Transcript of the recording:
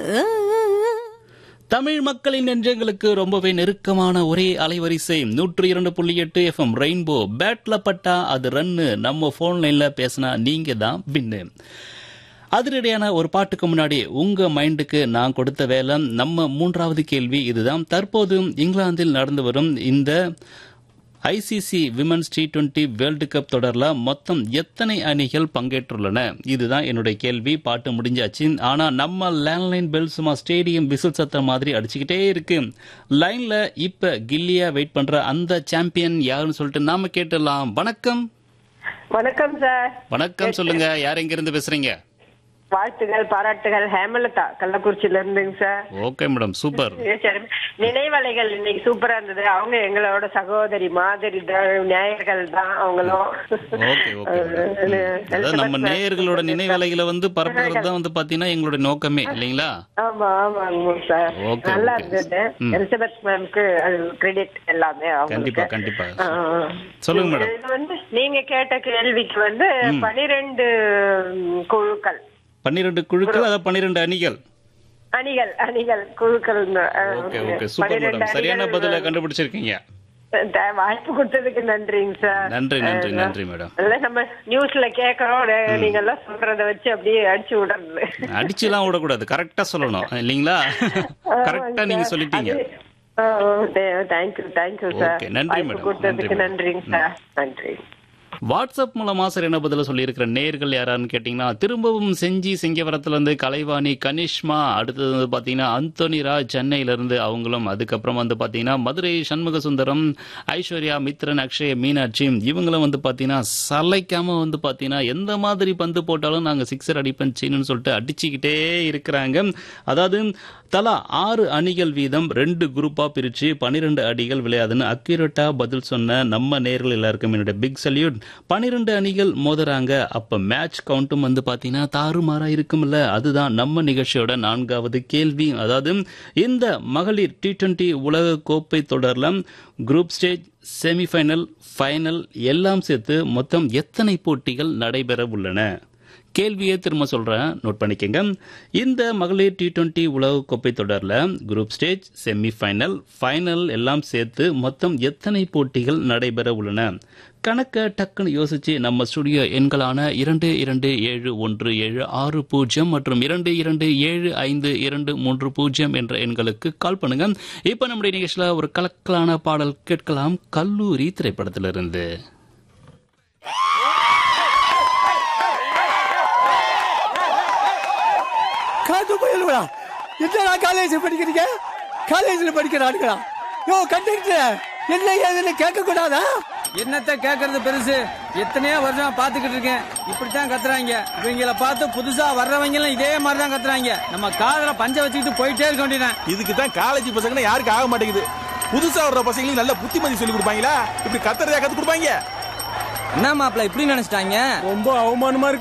தமிழ் மக்களின் நெஞ்சங்களுக்கு ரொம்பவே நெருக்கமான ஒரே அலைவரிசை நூற்று இரண்டு புள்ளி எட்டு எஃப்எம் ரெயின்போ பேட்ல பட்டா அது ரன்னு நம்ம போன் லைன்ல பேசினா நீங்க தான் வின்னு அதிரடியான ஒரு பாட்டுக்கு முன்னாடி உங்க மைண்டுக்கு நான் கொடுத்த வேலை நம்ம மூன்றாவது கேள்வி இதுதான் தற்போது இங்கிலாந்தில் நடந்து வரும் இந்த ICC women's T twenty world cup தொடர்ல மொத்தம் எத்தனை அணிகள் பங்கேற்றுள்ளன இதுதான் என்னுடைய கேள்வி பாட்டு முடிஞ்சாச்சு ஆனா நம்ம லேண்ட்லைன் பெல் சும்மா ஸ்டேடியம் விசில் சத்தம் மாதிரி அடிச்சுக்கிட்டே இருக்கு லைன்ல இப்ப கில்லியா வெயிட் பண்ற அந்த சாம்பியன் யாருன்னு சொல்லிட்டு நாம கேட்டுடலாம் வணக்கம் வணக்கம் சார் வணக்கம் சொல்லுங்க யார் எங்க இருந்து பேசுறீங்க வாழ்த்துகள் பாராட்டுகள் ஹேமலதா கள்ளக்குறிச்சியில இருந்துங்க சார் ஓகே மேடம் சூப்பர் ஏ, சரி. நினைவலைகள் இன்னைக்கு சூப்பரா இருந்தது அவங்க எங்களோட சகோதரி மாதிரி தான், நேயர்கள் தான் அவங்களும் ஓகே ஓகே அதாவது நம்ம நேயர்களோட நினைவலைகளை வந்து பரப்புறது தான் வந்து பாத்தீங்கன்னா எங்களுடைய நோக்கமே இல்லைங்களா ஆமா ஆமாங்க சார் ஓகே, நல்லா ஓகே. இருந்தது ம். எலிசபெத் மேம்க்கு கிரெடிட் எல்லாமே கண்டிப்பா அவங்களுக்கு கண்டிப்பா ஆ, ஆ. சொல்லுங்க மேடம் இது வந்து நீங்க கேட்ட கேள்விக்கு வந்து பனிரெண்டு ம், குழுக்கள் பன்னிரெண்டு குழுக்கள் அதாவது பன்னிரெண்டு அணிகள் அணிகள் அணிகள் குழுக்கள் ஓகே ஓகே சூப்பர் மேடம் சரியான பதில கண்டுபிடிச்சிருக்கீங்க வாய்ப்பு கொடுத்ததுக்கு நன்றிங்க சார் நன்றி நன்றி நன்றி மேடம் இல்ல நம்ம நியூஸ்ல கேக்குறோம் நே- நீங்க எல்லாம் சொல்றத வச்சு அப்படியே அடிச்சு விடுறது அடிச்சுலாம் விடக்கூடாது கரெக்டா சொல்லணும் இல்லைங்களா கரெக்டா நீங்க சொல்லிட்டீங்க தேங்க்யூ தேங்க்யூ சார் Okay, நன்றி வாய்ப்பு madam. கொடுத்ததுக்கு நன்றி நன்றிங்க சார் நன்றி வாட்ஸ்அப் மூலமா சரி என்ன பதில சொல்லியிருக்கிற நேர்கள் யாரான்னு கேட்டீங்கன்னா திரும்பவும் செஞ்சி சிங்கவரத்துல இருந்து கலைவாணி கனிஷ்மா அடுத்தது வந்து பாத்தீங்கன்னா அந்தோனி ராஜ் சென்னையில இருந்து அவங்களும் அதுக்கப்புறம் வந்து பாத்தீங்கன்னா மதுரை சண்முக சுந்தரம் ஐஸ்வர்யா மித்ரன் அக்ஷய மீனாட்சி இவங்களும் வந்து பாத்தீங்கன்னா சலைக்காம வந்து பாத்தீங்கன்னா எந்த மாதிரி பந்து போட்டாலும் நாங்க சிக்ஸர் அடிப்பேன் சீனுன்னு சொல்லிட்டு அடிச்சுக்கிட்டே இருக்கிறாங்க அதாவது தலா ஆறு அணிகள் வீதம் ரெண்டு குரூப்பா பிரிச்சு பனிரெண்டு அடிகள் விளையாதுன்னு அக்யூரேட்டா பதில் சொன்ன நம்ம நேர்கள் எல்லாருக்கும் என்னோட பிக் சல்யூட் பனிரெண்டு அணிகள் மோதுறாங்க அப்ப மேட்ச் கவுண்ட்டும் வந்து பாத்தீங்கன்னா தாறுமாறா இருக்கும்ல அதுதான் நம்ம நிகழ்ச்சியோட நான்காவது கேள்வி அதாவது இந்த மகளிர் டி டுவெண்டி உலக கோப்பை தொடர்ல குரூப் ஸ்டேஜ் செமிஃபைனல் ஃபைனல் எல்லாம் சேர்த்து மொத்தம் எத்தனை போட்டிகள் நடைபெற உள்ளன கேள்வியை திரும்ப சொல்றேன் நோட் பண்ணிக்கங்க இந்த மகளிர் டி டுவெண்டி உலகக்கோப்பை தொடர்ல குரூப் ஸ்டேஜ் செமிஃபைனல் ஃபைனல் எல்லாம் சேர்த்து மொத்தம் எத்தனை போட்டிகள் நடைபெற உள்ளன கணக்க டக்குன்னு யோசிச்சு நம்ம ஸ்டுடியோ எண்களான இரண்டு இரண்டு ஏழு ஒன்று ஏழு ஆறு பூஜ்ஜியம் மற்றும் இரண்டு இரண்டு ஏழு ஐந்து இரண்டு மூன்று பூஜ்ஜியம் என்ற எண்களுக்கு கால் பண்ணுங்க இப்ப நம்முடைய நிகழ்ச்சியில ஒரு கலக்கலான பாடல் கேட்கலாம் கல்லூரி திரைப்படத்திலிருந்து காத்து போயிடுவா என்னடா காலேஜ் படிக்கிறீங்க காலேஜில் படிக்கிற ஆளுங்களா யோ கண்டக்டர் என்ன ஏதுன்னு கேட்க கூடாதா என்னத்த கேக்குறது பெருசு எத்தனையோ வருஷம் பாத்துக்கிட்டு இருக்கேன் இப்படித்தான் கத்துறாங்க இவங்கள பார்த்து புதுசா வர்றவங்க எல்லாம் இதே மாதிரி தான் கத்துறாங்க நம்ம காதுல பஞ்ச வச்சுக்கிட்டு போயிட்டே இருக்க வேண்டியதான் இதுக்கு தான் காலேஜ் பசங்கன்னா யாருக்கு ஆக மாட்டேங்குது புதுசா வர்ற பசங்களுக்கு நல்ல புத்திமதி சொல்லி கொடுப்பாங்களா இப்படி கத்துறதா கத்து கொடுப்பாங்க என்ன மாப்பிள்ள இப்படி நினைச்சிட்டாங்க ரொம்ப அவமானமா இருக்கு